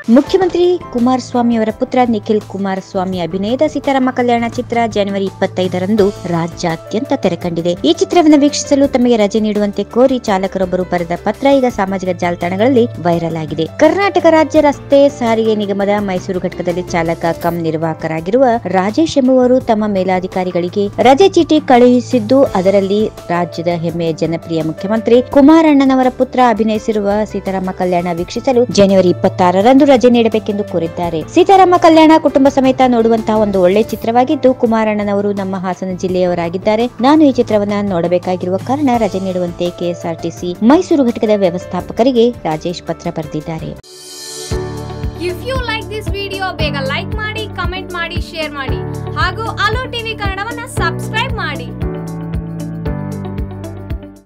ಮುಖ್ಯಮಂತ್ರಿ ಕುಮಾರಸ್ವಾಮಿ ಅವರ ಪುತ್ರ ನಿಖಿಲ್ ಕುಮಾರಸ್ವಾಮಿ ಅಭಿನಯದ ಸೀತಾರಾಮ ಕಲ್ಯಾಣ ಚಿತ್ರ ಜನವರಿ ಇಪ್ಪತ್ತೈದರಂದು ರಾಜ್ಯಾದ್ಯಂತ ತೆರೆಕಂಡಿದೆ ಈ ಚಿತ್ರವನ್ನು ವೀಕ್ಷಿಸಲು ತಮಗೆ ರಜೆ ನೀಡುವಂತೆ ಕೋರಿ ಚಾಲಕರೊಬ್ಬರು ಬರೆದ ಪತ್ರ ಈಗ ಸಾಮಾಜಿಕ ಜಾಲತಾಣಗಳಲ್ಲಿ ವೈರಲ್ ಆಗಿದೆ ಕರ್ನಾಟಕ ರಾಜ್ಯ ರಸ್ತೆ ಸಾರಿಗೆ ನಿಗಮದ ಮೈಸೂರು ಘಟಕದಲ್ಲಿ ಚಾಲಕ ಕಂ ನಿರ್ವಾಹಕರಾಗಿರುವ ರಾಜೇಶ್ ಎಂಬುವರು ತಮ್ಮ ಮೇಲಾಧಿಕಾರಿಗಳಿಗೆ ರಜೆ ಚೀಟಿ ಕಳುಹಿಸಿದ್ದು ಅದರಲ್ಲಿ ರಾಜ್ಯದ ಹೆಮ್ಮೆಯ ಜನಪ್ರಿಯ ಮುಖ್ಯಮಂತ್ರಿ ಕುಮಾರಣ್ಣನವರ ಪುತ್ರ ಅಭಿನಯಿಸಿರುವ ಸೀತಾರಾಮ ಕಲ್ಯಾಣ ವೀಕ್ಷಿಸಲು ಜನವರಿ ಇಪ್ಪತ್ತಾರರಂದು ರಜೆ ನೀಡಬೇಕೆಂದು ಕೋರಿದ್ದಾರೆ ಸೀತಾರಾಮ ಕಲ್ಯಾಣ ಕುಟುಂಬ ಸಮೇತ ನೋಡುವಂತಹ ಒಂದು ಒಳ್ಳೆ ಚಿತ್ರವಾಗಿದ್ದು ಕುಮಾರಣ್ಣನವರು ನಮ್ಮ ಹಾಸನ ಜಿಲ್ಲೆಯವರಾಗಿದ್ದಾರೆ ನಾನು ಈ ಚಿತ್ರವನ್ನ ನೋಡಬೇಕಾಗಿರುವ ಕಾರಣ ರಜೆ ನೀಡುವಂತೆ ಕೆಎಸ್ಆರ್ಟಿಸಿ ಮೈಸೂರು ಘಟಕದ ವ್ಯವಸ್ಥಾಪಕರಿಗೆ ರಾಜೇಶ್ ಪತ್ರ ಬರೆದಿದ್ದಾರೆ if you like this video ಬೇಗ ಲೈಕ್ ಮಾಡಿ ಕಮೆಂಟ್ ಮಾಡಿ ಶೇರ್ ಮಾಡಿ ಹಾಗೂ ಅಲೋ ಟಿವಿ ಕನ್ನಡವನ್ನ ಸಬ್ಸ್ಕ್ರೈಬ್ ಮಾಡಿ